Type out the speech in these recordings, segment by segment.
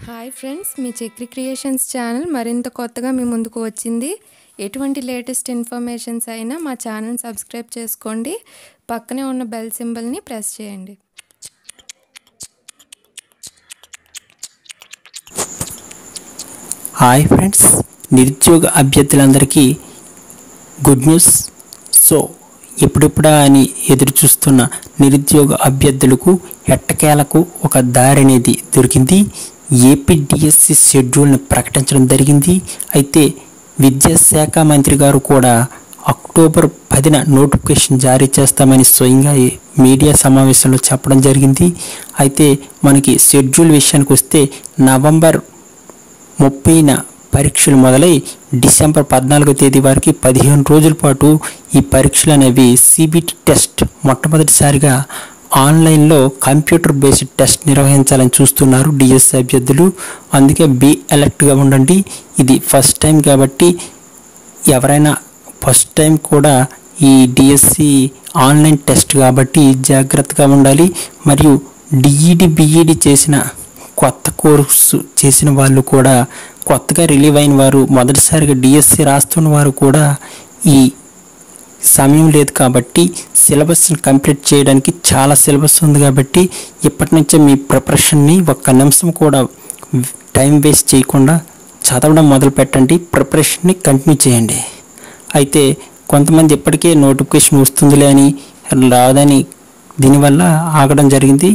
hi friends మీ Chakri creations channel మరింత కొత్తగా మీ ముందుకు వచ్చింది ఎటువంటి లేటెస్ట్ ఇన్ఫర్మేషన్స్ అయినా మా ఛానల్ సబ్స్క్రైబ్ చేసుకోండి పక్కనే ఉన్న బెల్ సింబల్ని ప్రెస్ చేయండి హాయ్ ఫ్రెండ్స్ నిరుద్యోగ అభ్యర్థులందరికీ గుడ్ న్యూస్ సో ఎప్పుడెప్పుడా అని ఎదురు చూస్తున్న నిరుద్యోగ అభ్యర్థులకు ఎట్టకేలకు ఒక దారి అనేది దొరికింది ఏపీడిఎస్సి షెడ్యూల్ని ప్రకటించడం జరిగింది అయితే విద్యాశాఖ మంత్రి గారు కూడా అక్టోబర్ పదిన నోటిఫికేషన్ జారీ చేస్తామని స్వయంగా ఈ మీడియా సమావేశంలో చెప్పడం జరిగింది అయితే మనకి షెడ్యూల్ విషయానికి వస్తే నవంబర్ ముప్పైన పరీక్షలు మొదలై డిసెంబర్ పద్నాలుగో తేదీ వరకు పదిహేను రోజుల పాటు ఈ పరీక్షలు అనేవి సిబిటి టెస్ట్ మొట్టమొదటిసారిగా ఆన్లైన్లో కంప్యూటర్ బేస్డ్ టెస్ట్ నిర్వహించాలని చూస్తున్నారు డిఎస్సి అభ్యర్థులు అందుకే బి అలర్ట్గా ఉండండి ఇది ఫస్ట్ టైం కాబట్టి ఎవరైనా ఫస్ట్ టైం కూడా ఈ డిఎస్సి ఆన్లైన్ టెస్ట్ కాబట్టి జాగ్రత్తగా ఉండాలి మరియు డిఈడి బిఈడి చేసిన కొత్త కోర్సు చేసిన వాళ్ళు కూడా కొత్తగా రిలీవ్ అయిన వారు మొదటిసారిగా డిఎస్సి రాస్తున్న వారు కూడా ఈ సమయం లేదు కాబట్టి సిలబస్ని కంప్లీట్ చేయడానికి చాలా సిలబస్ ఉంది కాబట్టి ఇప్పటి నుంచే మీ ప్రిపరేషన్ని ఒక్క నిమిషం కూడా టైం వేస్ట్ చేయకుండా చదవడం మొదలు పెట్టండి ప్రిపరేషన్ని కంటిన్యూ చేయండి అయితే కొంతమంది ఇప్పటికే నోటిఫికేషన్ వస్తుందిలే అని రాదని దీనివల్ల ఆగడం జరిగింది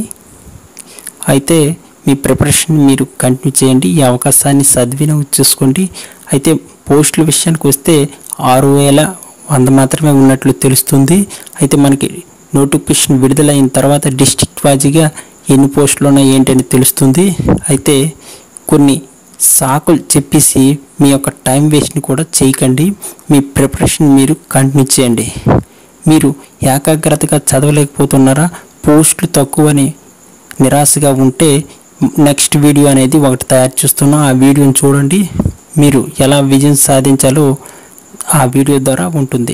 అయితే మీ ప్రిపరేషన్ మీరు కంటిన్యూ చేయండి ఈ అవకాశాన్ని సద్వినియోగం చేసుకోండి అయితే పోస్టుల విషయానికి వస్తే ఆరు వేల వంద మాత్రమే ఉన్నట్లు తెలుస్తుంది అయితే మనకి నోటిఫికేషన్ విడుదలైన తర్వాత డిస్ట్రిక్ట్ వాజీగా ఎన్ని పోస్టులు ఉన్నాయి ఏంటి అని తెలుస్తుంది అయితే కొన్ని సాకులు చెప్పేసి మీ యొక్క టైం వేస్ట్ని కూడా చేయకండి మీ ప్రిపరేషన్ మీరు కంటిన్యూ చేయండి మీరు ఏకాగ్రతగా చదవలేకపోతున్నారా పోస్టులు తక్కువని నిరాశగా ఉంటే నెక్స్ట్ వీడియో అనేది ఒకటి తయారు చేస్తున్నాం ఆ వీడియోని చూడండి మీరు ఎలా విజయం సాధించాలో ఆ వీడియో ద్వారా ఉంటుంది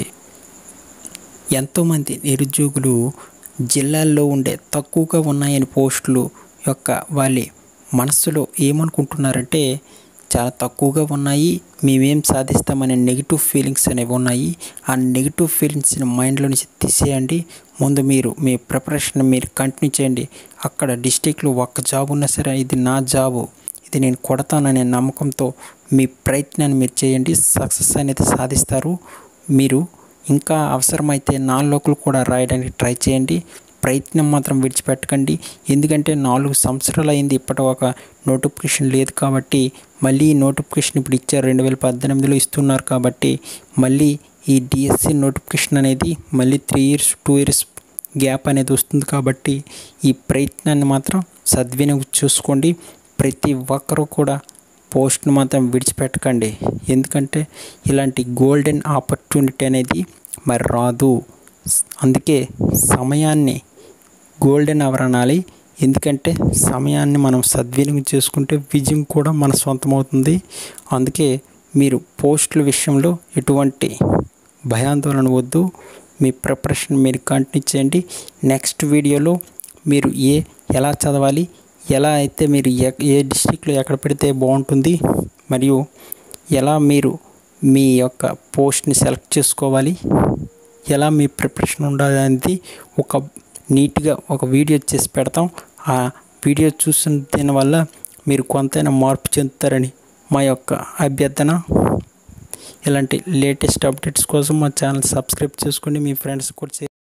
ఎంతోమంది నిరుద్యోగులు జిల్లాల్లో ఉండే తక్కువగా ఉన్నాయని పోస్టులు యొక్క వాళ్ళ మనస్సులో ఏమనుకుంటున్నారంటే చాలా తక్కువగా ఉన్నాయి మేమేం సాధిస్తామనే నెగిటివ్ ఫీలింగ్స్ అనేవి ఉన్నాయి ఆ నెగిటివ్ ఫీలింగ్స్ని మైండ్లో నుంచి తీసేయండి ముందు మీరు మీ ప్రిపరేషన్ మీరు కంటిన్యూ చేయండి అక్కడ డిస్టిక్లో ఒక్క జాబ్ ఉన్నా సరే ఇది నా జాబు ఇది నేను కొడతాననే నమ్మకంతో మీ ప్రయత్నాన్ని మీరు చేయండి సక్సెస్ అనేది సాధిస్తారు మీరు ఇంకా అవసరమైతే నాలుగు కూడా రాయడానికి ట్రై చేయండి ప్రయత్నం మాత్రం విడిచిపెట్టకండి ఎందుకంటే నాలుగు సంవత్సరాలు అయింది ఇప్పటి ఒక నోటిఫికేషన్ లేదు కాబట్టి మళ్ళీ నోటిఫికేషన్ ఇప్పుడు ఇచ్చారు రెండు వేల పద్దెనిమిదిలో ఇస్తున్నారు కాబట్టి మళ్ళీ ఈ డిఎస్సి నోటిఫికేషన్ అనేది మళ్ళీ three years two years gap అనేది వస్తుంది కాబట్టి ఈ ప్రయత్నాన్ని మాత్రం సద్వినియోగం చూసుకోండి ప్రతి ఒక్కరూ కూడా పోస్ట్ను మాత్రం విడిచిపెట్టకండి ఎందుకంటే ఇలాంటి గోల్డెన్ ఆపర్చునిటీ అనేది మరి రాదు అందుకే సమయాన్ని గోల్డెన్ అవర్ అనాలి ఎందుకంటే సమయాన్ని మనం సద్వినియోగం చేసుకుంటే విజయం కూడా మన సొంతమవుతుంది అందుకే మీరు పోస్టుల విషయంలో ఎటువంటి భయాందోళన వద్దు మీ ప్రిపరేషన్ మీరు కంటిన్యూ చేయండి నెక్స్ట్ వీడియోలో మీరు ఏ ఎలా చదవాలి ఎలా అయితే మీరు ఏ డిస్టిక్లో ఎక్కడ పెడితే బాగుంటుంది మరియు ఎలా మీరు మీ యొక్క పోస్ట్ని సెలెక్ట్ చేసుకోవాలి ఎలా మీ ప్రిపరేషన్ ఉండాలి అనేది ఒక నీట్గా ఒక వీడియో చేసి పెడతాం ఆ వీడియో చూసిన దీనివల్ల మీరు కొంతైనా మార్పు చెందుతారని మా యొక్క అభ్యర్థన ఇలాంటి లేటెస్ట్ అప్డేట్స్ కోసం మా ఛానల్ సబ్స్క్రైబ్ చేసుకోండి మీ ఫ్రెండ్స్ కూడా